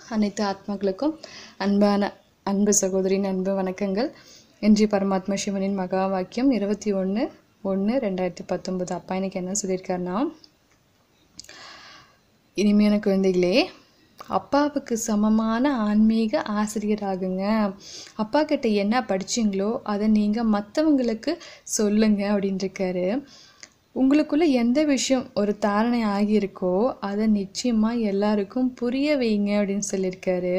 அனைத்து ஆத்மாக்களுக்கும் அன்பான அன்பு சகோதரின் அன்பு வணக்கங்கள் இன்றைய பரமாத்மா சிவனின் மகா வாக்கியம் இருபத்தி ஒன்று ஒன்று ரெண்டாயிரத்தி பத்தொன்பது அப்பா இன்னைக்கு என்ன சொல்லியிருக்காருன்னா இனிமையான குழந்தைகளே அப்பாவுக்கு சமமான ஆன்மீக ஆசிரியராகுங்க அப்பா கிட்ட என்ன படிச்சீங்களோ அதை நீங்கள் மற்றவங்களுக்கு சொல்லுங்க அப்படின்னு இருக்காரு உங்களுக்குள்ள எந்த விஷயம் ஒரு தாரணை ஆகியிருக்கோ அதை நிச்சயமாக எல்லாருக்கும் புரிய வைங்க அப்படின்னு சொல்லியிருக்காரு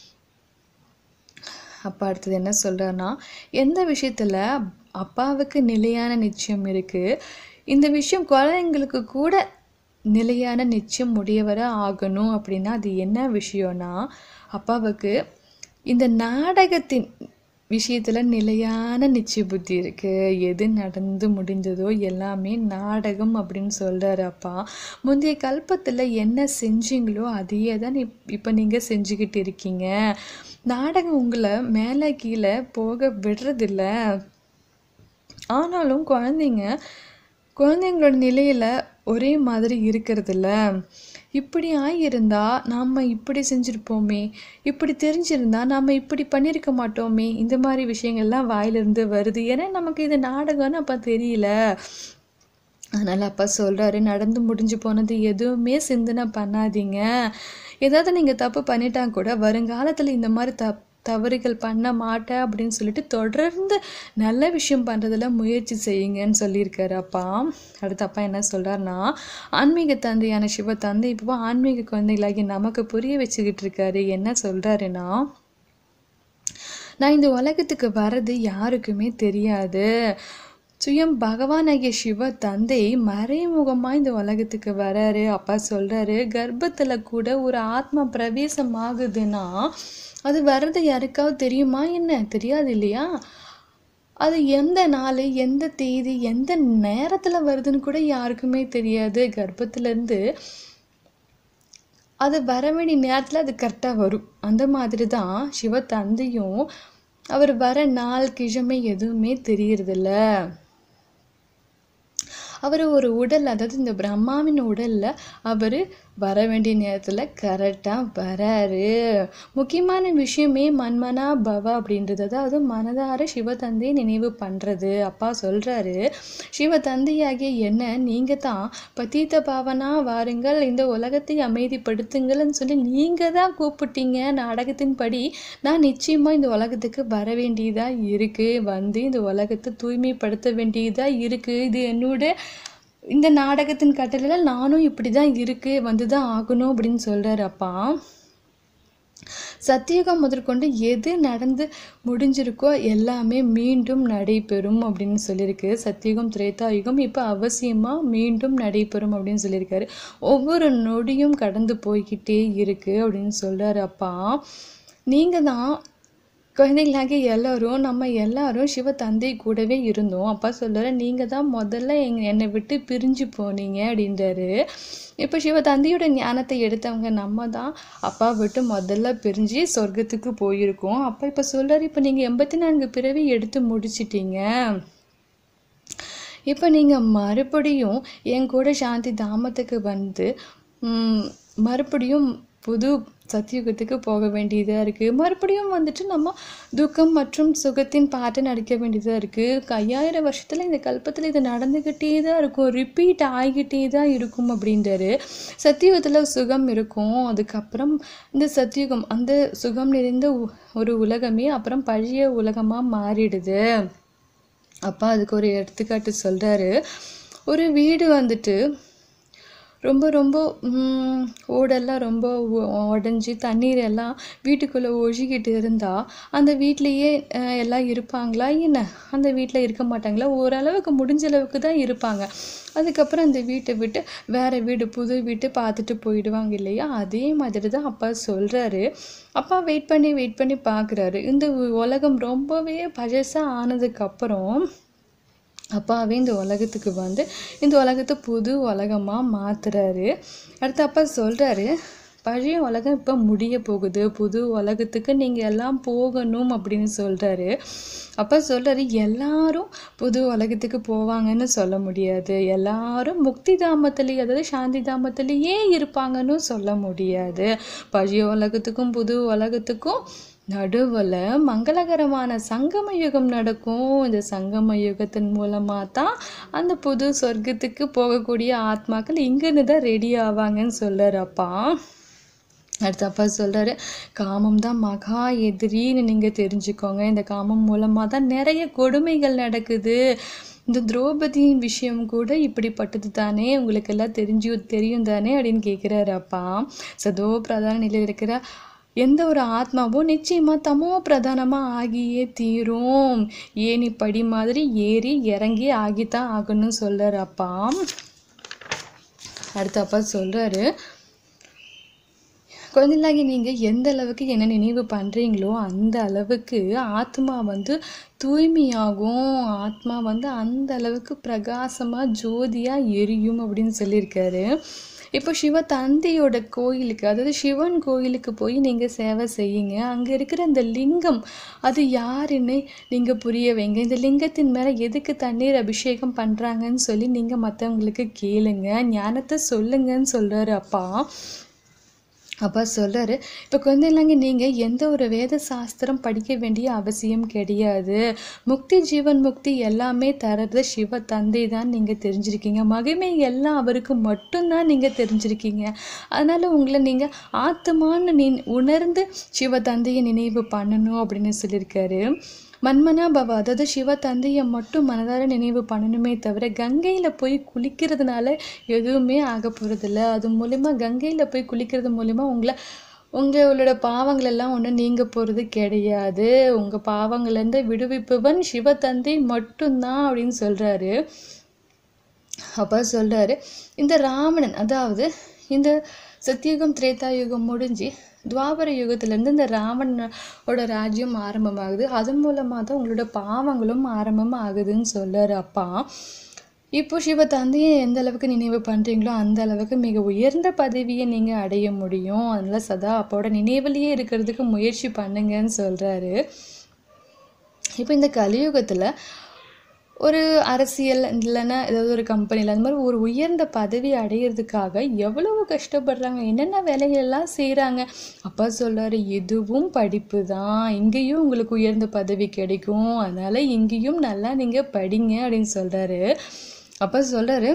அப்பா அடுத்தது என்ன சொல்கிறாருன்னா எந்த விஷயத்தில் அப்பாவுக்கு நிலையான நிச்சயம் இருக்குது இந்த விஷயம் குழந்தைங்களுக்கு கூட நிலையான நிச்சயம் உடையவராக ஆகணும் அப்படின்னா அது என்ன விஷயம்னா அப்பாவுக்கு இந்த நாடகத்தின் விஷயத்தில் நிலையான நிச்சய புத்தி இருக்குது எது நடந்து முடிந்ததோ எல்லாமே நாடகம் அப்படின்னு சொல்கிறாரு அப்பா முந்தைய கல்பத்தில் என்ன செஞ்சீங்களோ அதையே தான் இப் இப்போ நீங்கள் செஞ்சுக்கிட்டு இருக்கீங்க நாடகம் உங்களை மேலே கீழே போக விடுறதில்ல ஆனாலும் குழந்தைங்க குழந்தைங்களோட நிலையில் ஒரே மாதிரி இருக்கிறதில்ல இப்படி ஆகியிருந்தா நாம் இப்படி செஞ்சுருப்போமே இப்படி தெரிஞ்சிருந்தா நாம் இப்படி பண்ணியிருக்க மாட்டோமே இந்த மாதிரி விஷயங்கள்லாம் வாயிலிருந்து வருது ஏன்னா நமக்கு இது நாடகம்னு அப்போ தெரியல அதனால் அப்பா சொல்கிறாரு நடந்து முடிஞ்சு போனது எதுவுமே சிந்தனை பண்ணாதீங்க ஏதாவது நீங்கள் தப்பு பண்ணிட்டா கூட வருங்காலத்தில் இந்த மாதிரி தப் தவறுகள் பண்ண மாட்டேன் அப்படின்னு சொல்லிட்டு தொடர்ந்து நல்ல விஷயம் பண்ணுறதுல முயற்சி செய்யுங்கன்னு சொல்லியிருக்காரு அப்பா அடுத்து அப்பா என்ன சொல்கிறாருன்னா ஆன்மீக தந்தையான சிவ தந்தை இப்போ ஆன்மீக குழந்தைகளாகி நமக்கு புரிய வச்சுக்கிட்டு இருக்காரு என்ன சொல்கிறாருன்னா நான் இந்த உலகத்துக்கு வர்றது யாருக்குமே தெரியாது சுயம் பகவானாகிய சிவ தந்தை மறைமுகமாக இந்த உலகத்துக்கு வராரு அப்பா சொல்கிறாரு கர்ப்பத்தில் கூட ஒரு ஆத்மா பிரவேசம் ஆகுதுன்னா அது வர்றது யாருக்காவது தெரியுமா என்ன தெரியாது இல்லையா அது எந்த நாள் எந்த தேதி எந்த நேரத்தில் வருதுன்னு கூட யாருக்குமே தெரியாது கர்ப்பத்துலேருந்து அது வர வேண்டிய நேரத்தில் அது கரெக்டாக வரும் அந்த மாதிரி தான் சிவ தந்தையும் அவர் வர நாள் கிழமை எதுவுமே தெரியறதில்ல அவர் ஒரு உடல் அதாவது இந்த பிரம்மாவின் உடலில் அவர் வர வேண்டிய நேரத்தில் கரெக்டாக வராரு முக்கியமான விஷயமே மன்மனா பவ அப்படின்றது அதாவது மனதார சிவதந்தையை நினைவு பண்ணுறது அப்பா சொல்கிறாரு சிவ தந்தையாகிய என்ன நீங்கள் தான் பத்தீத்த பாவனா வாருங்கள் இந்த உலகத்தை அமைதிப்படுத்துங்கள்னு சொல்லி நீங்கள் தான் கூப்பிட்டீங்க நாடகத்தின்படி நான் நிச்சயமாக இந்த உலகத்துக்கு வர வேண்டியதாக இருக்குது வந்து இந்த உலகத்தை தூய்மைப்படுத்த வேண்டியதாக இருக்குது இது என்னோட இந்த நாடகத்தின் கட்டளையில் நானும் இப்படி தான் இருக்கு வந்து தான் ஆகணும் அப்படின்னு சொல்கிறாரு அப்பா சத்தியுகம் முதற்கொண்டு எது நடந்து முடிஞ்சிருக்கோ எல்லாமே மீண்டும் நடைபெறும் அப்படின்னு சொல்லியிருக்கு சத்தியுகம் திரேதாயுகம் இப்போ அவசியமாக மீண்டும் நடைபெறும் அப்படின்னு சொல்லியிருக்காரு ஒவ்வொரு நொடியும் கடந்து போய்கிட்டே இருக்கு அப்படின்னு சொல்கிறாரு அப்பா நீங்கள் தான் குழந்தைகளாகிய எல்லாரும் நம்ம எல்லாரும் சிவ தந்தை கூடவே இருந்தோம் அப்பா சொல்கிறார் நீங்கள் தான் முதல்ல எங் என்னை விட்டு பிரிஞ்சு போனீங்க அப்படின்றாரு இப்போ சிவ தந்தையோட ஞானத்தை எடுத்தவங்க நம்ம தான் அப்பா விட்டு முதல்ல பிரிஞ்சு சொர்க்கத்துக்கு போயிருக்கோம் அப்பா இப்போ சொல்கிறார் இப்போ நீங்கள் எண்பத்தி நான்கு பிறவி எடுத்து முடிச்சிட்டீங்க இப்போ நீங்கள் மறுபடியும் என் கூட சாந்தி தாமத்துக்கு வந்து மறுபடியும் புது சத்தியுகத்துக்கு போக வேண்டியதாக இருக்குது மறுபடியும் வந்துட்டு நம்ம துக்கம் மற்றும் சுகத்தின் பாட்டை நடிக்க வேண்டியதாக இருக்குது ஐயாயிரம் வருஷத்தில் இந்த கல்பத்தில் இது நடந்துக்கிட்டே தான் இருக்கும் ரிப்பீட் ஆகிக்கிட்டே தான் இருக்கும் அப்படின்றாரு சத்தியுகத்தில் சுகம் இருக்கும் அதுக்கப்புறம் இந்த சத்தியுகம் அந்த சுகம் நிறைந்த ஒரு உலகமே அப்புறம் பழைய உலகமாக மாறிடுது அப்பா அதுக்கு ஒரு எடுத்துக்காட்டு சொல்கிறாரு ஒரு வீடு வந்துட்டு ரொம்ப ரொம்ப ஓடெல்லாம் ரொம்ப உடஞ்சி தண்ணீர் எல்லாம் வீட்டுக்குள்ளே ஒழுகிக்கிட்டு இருந்தால் அந்த வீட்லேயே எல்லாம் இருப்பாங்களா என்ன அந்த வீட்டில் இருக்க மாட்டாங்களா ஓரளவுக்கு முடிஞ்ச அளவுக்கு தான் இருப்பாங்க அதுக்கப்புறம் அந்த வீட்டை விட்டு வேறு வீடு புது வீட்டு பார்த்துட்டு போயிடுவாங்க இல்லையா அதே மாதிரி தான் அப்பா சொல்கிறாரு அப்பா வெயிட் பண்ணி வெயிட் பண்ணி பார்க்குறாரு இந்த உலகம் ரொம்பவே பழசாக ஆனதுக்கப்புறம் அப்பாவே இந்த உலகத்துக்கு வந்து இந்த உலகத்தை புது உலகமாக மாற்றுறாரு அடுத்து அப்பா சொல்கிறாரு பழைய உலகம் இப்போ முடிய போகுது புது உலகத்துக்கு நீங்கள் எல்லாம் போகணும் அப்படின்னு சொல்கிறாரு அப்போ சொல்கிறாரு எல்லாரும் புது உலகத்துக்கு போவாங்கன்னு சொல்ல முடியாது எல்லாரும் முக்தி தாமத்திலேயே அதாவது சாந்தி தாமத்திலேயே இருப்பாங்கன்னு சொல்ல முடியாது பழைய உலகத்துக்கும் புது உலகத்துக்கும் நடுவில் மங்களகரமான சங்கம யுகம் நடக்கும் இந்த சங்கம யுகத்தின் மூலமாக தான் அந்த புது சொர்க்கத்துக்கு போகக்கூடிய ஆத்மாக்கள் இங்கேருந்து தான் ரெடி ஆவாங்கன்னு சொல்கிறார் அப்பா அடுத்து அப்பா சொல்கிறாரு காமம் தான் மகா எதிரின்னு நீங்கள் தெரிஞ்சுக்கோங்க இந்த காமம் மூலமாக தான் நிறைய கொடுமைகள் நடக்குது இந்த திரௌபதியின் விஷயம் கூட இப்படிப்பட்டது தானே உங்களுக்கு எல்லாம் தெரிஞ்சு தெரியும் தானே அப்படின்னு கேட்குறாரு அப்பா சதோ பிரதான நிலையில் இருக்கிற எந்த ஒரு ஆத்மாவும் நிச்சயமாக தமோ பிரதானமாக ஆகியே தீரும் ஏணி படி மாதிரி ஏறி இறங்கி ஆகித்தான் ஆகணும்னு சொல்கிறார் அப்பா அடுத்து அப்பா சொல்கிறாரு குழந்தைங்களாகி நீங்கள் எந்த அளவுக்கு என்ன நினைவு பண்ணுறீங்களோ அந்த அளவுக்கு ஆத்மா வந்து தூய்மையாகும் ஆத்மா வந்து அந்த அளவுக்கு பிரகாசமாக ஜோதியாக எரியும் அப்படின்னு சொல்லியிருக்காரு இப்போ சிவ தந்தையோட கோயிலுக்கு அதாவது சிவன் கோயிலுக்கு போய் நீங்கள் சேவை செய்யுங்க அங்கே இருக்கிற அந்த லிங்கம் அது யாருன்னு நீங்கள் புரிய வைங்க இந்த லிங்கத்தின் மேலே எதுக்கு தண்ணீர் அபிஷேகம் பண்ணுறாங்கன்னு சொல்லி நீங்கள் மற்றவங்களுக்கு கேளுங்க ஞானத்தை சொல்லுங்கன்னு சொல்கிறாரு அப்பா அப்பா சொல்கிறாரு இப்போ குழந்தைங்க நீங்கள் எந்த ஒரு வேத சாஸ்திரம் படிக்க வேண்டிய அவசியம் கிடையாது முக்தி ஜீவன் முக்தி எல்லாமே தரது சிவ தந்தை தான் நீங்கள் தெரிஞ்சிருக்கீங்க மகிமை எல்லாம் அவருக்கு மட்டும்தான் நீங்கள் தெரிஞ்சிருக்கீங்க அதனால் உங்களை நீங்கள் ஆத்மான்னு நீ உணர்ந்து சிவ தந்தையை நினைவு பண்ணணும் அப்படின்னு சொல்லியிருக்காரு மன்மனா பவா அதாவது சிவ தந்தையை மட்டும் மனதார நினைவு பண்ணணுமே தவிர கங்கையில் போய் குளிக்கிறதுனால எதுவுமே ஆக போகிறதில்ல அது மூலிமா கங்கையில் போய் குளிக்கிறது மூலிமா உங்களை உங்களோட பாவங்கள் எல்லாம் ஒன்றும் நீங்க போகிறது கிடையாது உங்கள் பாவங்கள்லேருந்து விடுவிப்பவன் சிவ தந்தை மட்டும்தான் அப்படின்னு சொல்கிறாரு அப்பா சொல்கிறாரு இந்த ராவணன் அதாவது இந்த சத்தியுகம் திரேதா யுகம் முடிஞ்சு துவாபர யுகத்திலேருந்து இந்த ராவணோட ராஜ்யம் ஆரம்பமாகுது அது மூலமாக தான் உங்களோட பாவங்களும் ஆரம்பம் ஆகுதுன்னு சொல்றாரு அப்பா இப்போ சிவ தந்தையை எந்த அளவுக்கு நினைவு பண்ணுறீங்களோ அந்த அளவுக்கு மிக உயர்ந்த பதவியை நீங்கள் அடைய முடியும் அதனால சதா அப்பாவோட நினைவுலேயே இருக்கிறதுக்கு முயற்சி பண்ணுங்கன்னு சொல்கிறாரு இப்போ இந்த கலியுகத்தில் ஒரு அரசியல் இல்லைன்னா ஏதாவது ஒரு கம்பெனியில் அந்த மாதிரி ஒரு உயர்ந்த பதவி அடையிறதுக்காக எவ்வளவு கஷ்டப்படுறாங்க என்னென்ன வேலைகள் எல்லாம் செய்கிறாங்க அப்பா சொல்றாரு இதுவும் படிப்பு தான் இங்கேயும் உங்களுக்கு உயர்ந்த பதவி கிடைக்கும் அதனால் இங்கேயும் நல்லா நீங்கள் படிங்க அப்படின்னு சொல்கிறாரு அப்பா சொல்கிறாரு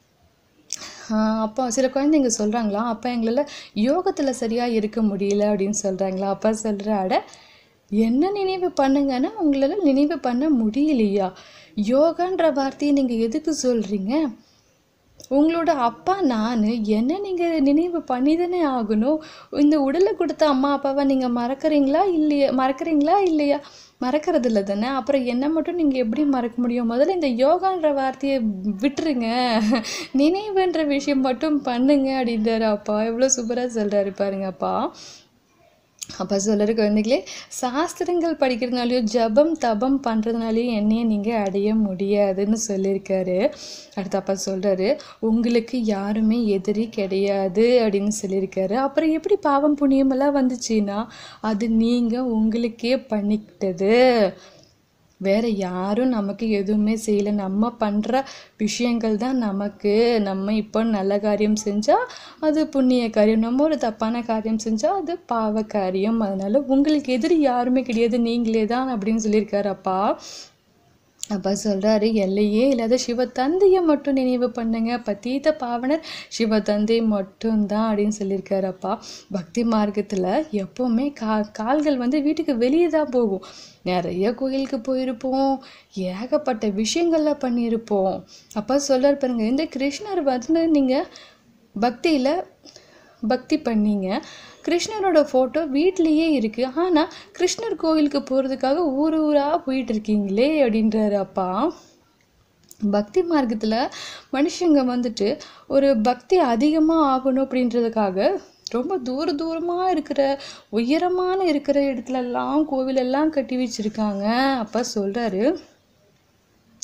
அப்பா சில குழந்தைங்க சொல்கிறாங்களா அப்பா எங்களால் யோகத்தில் சரியாக இருக்க முடியல அப்படின்னு சொல்கிறாங்களா அப்பா சொல்கிற அட என்ன நினைவு பண்ணுங்கன்னா உங்களால் நினைவு பண்ண முடியலையா யோகான்ற வார்த்தையை நீங்கள் எதுக்கு சொல்கிறீங்க உங்களோட அப்பா நான் என்ன நீங்கள் நினைவு பண்ணி தானே ஆகணும் இந்த உடலை கொடுத்த அம்மா அப்பாவை நீங்கள் மறக்கறீங்களா இல்லையா மறக்கறீங்களா இல்லையா மறக்கறது இல்லை தானே அப்புறம் என்ன மட்டும் நீங்கள் எப்படி மறக்க முடியும் முதல்ல இந்த யோகான்ற வார்த்தையை விட்டுருங்க நினைவுன்ற விஷயம் மட்டும் பண்ணுங்க அப்படின்றாரு அப்பா எவ்வளோ சூப்பராக சொல்கிறாரு பாருங்க அப்பா அப்போ சொல்கிற குழந்தைகளே சாஸ்திரங்கள் படிக்கிறதுனாலையும் ஜபம் தபம் பண்ணுறதுனாலையும் என்னைய நீங்கள் அடைய முடியாதுன்னு சொல்லியிருக்காரு அடுத்து அப்பா சொல்கிறாரு உங்களுக்கு யாருமே எதிரி கிடையாது அப்படின்னு சொல்லியிருக்காரு அப்புறம் எப்படி பாவம் புண்ணியமெல்லாம் வந்துச்சுன்னா அது நீங்கள் உங்களுக்கே பண்ணிக்கிட்டது வேற யாரும் நமக்கு எதுவுமே செய்யலை நம்ம பண்ணுற விஷயங்கள் தான் நமக்கு நம்ம இப்போ நல்ல காரியம் செஞ்சால் அது புண்ணிய காரியம் நம்ம ஒரு தப்பான காரியம் செஞ்சால் அது பாவ காரியம் அதனால உங்களுக்கு எதிரி யாருமே கிடையாது நீங்களே தான் அப்படின்னு சொல்லியிருக்காரு அப்பா அப்பா சொல்றாரு எல்லையே இல்லாத சிவத்தந்தையை மட்டும் நினைவு பண்ணுங்க பத்தீத பாவனர் சிவத்தந்தை மட்டும்தான் அப்படின்னு சொல்லியிருக்காரு அப்பா பக்தி மார்க்கத்தில் எப்போவுமே கா கால்கள் வந்து வீட்டுக்கு வெளியே தான் போகும் நிறைய கோயிலுக்கு போயிருப்போம் ஏகப்பட்ட விஷயங்கள்லாம் பண்ணியிருப்போம் அப்பா சொல்றாரு பாருங்க இந்த கிருஷ்ணர் வந்து நீங்கள் பக்தியில் பக்தி பண்ணீங்க கிருஷ்ணரோட ஃபோட்டோ வீட்லேயே இருக்குது ஆனால் கிருஷ்ணர் கோவிலுக்கு போகிறதுக்காக ஊர் ஊராக போயிட்டு இருக்கீங்களே அப்படின்றாரு அப்பா பக்தி மார்க்கத்தில் மனுஷங்க வந்துட்டு ஒரு பக்தி அதிகமாக ஆகணும் அப்படின்றதுக்காக ரொம்ப தூர தூரமாக இருக்கிற உயரமான இருக்கிற இடத்துலலாம் கோவிலெல்லாம் கட்டி வச்சுருக்காங்க அப்பா சொல்கிறாரு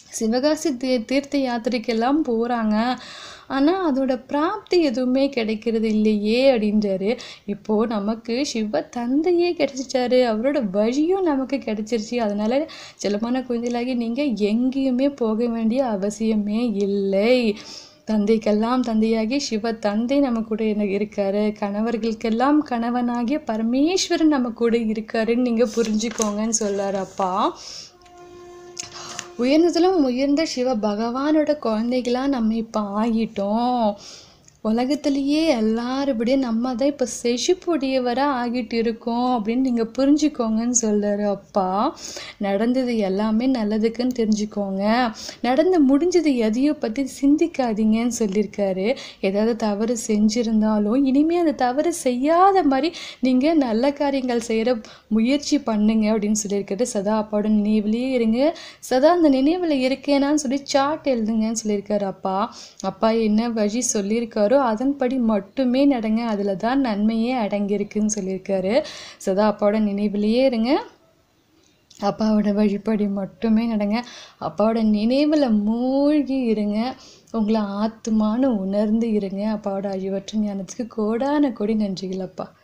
சிவகாசி தீ தீர்த்த யாத்திரைக்கெல்லாம் போகிறாங்க ஆனால் அதோட பிராப்தி எதுவுமே கிடைக்கிறது இல்லையே அப்படின்றாரு இப்போது நமக்கு சிவ தந்தையே கிடைச்சிட்டாரு அவரோட வழியும் நமக்கு கிடைச்சிருச்சு அதனால செல்லமான குழந்தைகளாகி நீங்கள் எங்கேயுமே போக வேண்டிய அவசியமே இல்லை தந்தைக்கெல்லாம் தந்தையாகி சிவ தந்தை நம்ம கூட என்ன- இருக்காரு கணவர்களுக்கெல்லாம் கணவனாகிய பரமேஸ்வரன் நம்ம கூட இருக்காருன்னு நீங்கள் புரிஞ்சுக்கோங்கன்னு சொல்றாரு அப்பா உயர்ந்ததிலும் உயர்ந்த சிவ பகவானோட குழந்தைகளா நம்ம இப்போ ஆகிட்டோம் உலகத்திலேயே எல்லாருபடியும் நம்ம தான் இப்போ செழிப்புடையவராக ஆகிட்டு இருக்கோம் அப்படின்னு நீங்கள் புரிஞ்சுக்கோங்கன்னு சொல்றாரு அப்பா நடந்தது எல்லாமே நல்லதுக்குன்னு தெரிஞ்சுக்கோங்க நடந்து முடிஞ்சது எதையும் பற்றி சிந்திக்காதீங்கன்னு சொல்லியிருக்காரு ஏதாவது தவறு செஞ்சுருந்தாலும் இனிமேல் அந்த தவறு செய்யாத மாதிரி நீங்கள் நல்ல காரியங்கள் செய்கிற முயற்சி பண்ணுங்க அப்படின்னு சொல்லியிருக்காரு சதா அப்பாவோட நினைவுலேயே இருங்க சதா அந்த நினைவில் இருக்கேனான்னு சொல்லி சாட் எழுதுங்கன்னு சொல்லியிருக்காரு அப்பா அப்பா என்ன வழி சொல்லியிருக்காரோ அதன்படி மட்டுமே நடங்க அதில் தான் நன்மையே அடங்கியிருக்குன்னு சொல்லியிருக்காரு சதா அப்பாவோட நினைவிலேயே இருங்க அப்பாவோட வழிபடி மட்டுமே நடங்க அப்பாவோட நினைவில் மூழ்கி இருங்க உங்களை ஆத்துமான்னு உணர்ந்து இருங்க அப்பாவோட அழிவற்ற ஞானத்துக்கு கோடான கோடி நன்றிகள் அப்பா